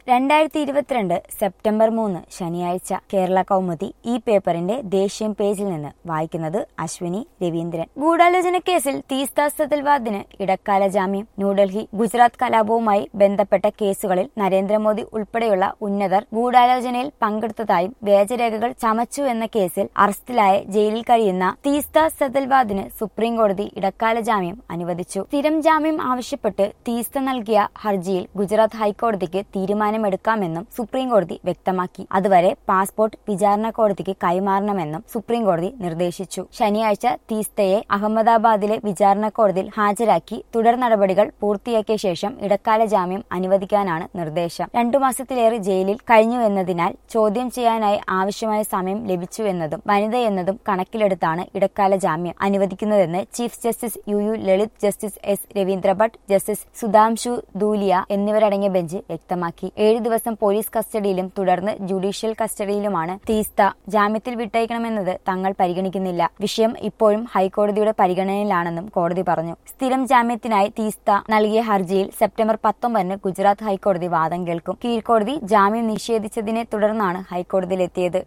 രണ്ടായിരത്തി ഇരുപത്തിരണ്ട് സെപ്റ്റംബർ മൂന്ന് ശനിയാഴ്ച കേരള കൗമുദി ഈ പേപ്പറിന്റെ ദേശീയം പേജിൽ നിന്ന് വായിക്കുന്നത് അശ്വിനി രവീന്ദ്രൻ ഗൂഢാലോചന കേസിൽ തീസ്ത സതൽവാദിന് ഇടക്കാല ജാമ്യം ന്യൂഡൽഹി ഗുജറാത്ത് കലാപവുമായി ബന്ധപ്പെട്ട കേസുകളിൽ നരേന്ദ്രമോദി ഉൾപ്പെടെയുള്ള ഉന്നതർ ഗൂഢാലോചനയിൽ പങ്കെടുത്തതായും വ്യാജരേഖകൾ ചമച്ചു എന്ന കേസിൽ അറസ്റ്റിലായ ജയിലിൽ കഴിയുന്ന തീസ്ത സതൽവാദിന് സുപ്രീം കോടതി ഇടക്കാല ജാമ്യം അനുവദിച്ചു സ്ഥിരം ജാമ്യം ആവശ്യപ്പെട്ട് തീസ്ത നൽകിയ ഹർജിയിൽ ഗുജറാത്ത് ഹൈക്കോടതിക്ക് തീരുമാനമെടുക്കാമെന്നും സുപ്രീം കോടതി വ്യക്തമാക്കി അതുവരെ പാസ്പോർട്ട് വിചാരണ കോടതിക്ക് കൈമാറണമെന്നും സുപ്രീം കോടതി നിർദ്ദേശിച്ചു ശനിയാഴ്ച തീസ്തയെ അഹമ്മദാബാദിലെ വിചാരണ കോടതിയിൽ ഹാജരാക്കി തുടർ നടപടികൾ പൂർത്തിയാക്കിയ ശേഷം ഇടക്കാല ജാമ്യം അനുവദിക്കാനാണ് നിർദ്ദേശം രണ്ടു മാസത്തിലേറെ ജയിലിൽ കഴിഞ്ഞുവെന്നതിനാൽ ചോദ്യം ചെയ്യാനായി ആവശ്യമായ സമയം ലഭിച്ചു എന്നതും വനിതയെന്നതും കണക്കിലെടുത്താണ് ഇടക്കാല ജാമ്യം അനുവദിക്കുന്നതെന്ന് chief justice U U Lalit justice S Ravindra Bhat justice Sudhanshu Dhulia എന്നിവരടങ്ങിയ ബെഞ്ച് വ്യക്തമാക്കി ഏഴ് ദിവസം പോലീസ് കസ്റ്റഡിയിലും തുടർന്ന് ജുഡീഷ്യൽ കസ്റ്റഡിയിലുമാണ് തീസ്ത ജാമ്യത്തിൽ വിട്ടയക്കണമെന്നത് തങ്ങൾ പരിഗണിക്കുന്നില്ല വിഷയം ഇപ്പോഴും ഹൈക്കോടതിയുടെ പരിഗണനയിലാണെന്നും കോടതി പറഞ്ഞു സ്ഥിരം ജാമ്യത്തിനായി തീസ്ത നൽകിയ ഹർജിയിൽ സെപ്റ്റംബർ പത്തൊമ്പതിന് ഗുജറാത്ത് ഹൈക്കോടതി വാദം കേൾക്കും കീഴ്ക്കോടതി ജാമ്യം നിഷേധിച്ചതിനെ തുടർന്നാണ് ഹൈക്കോടതിയിലെത്തിയത്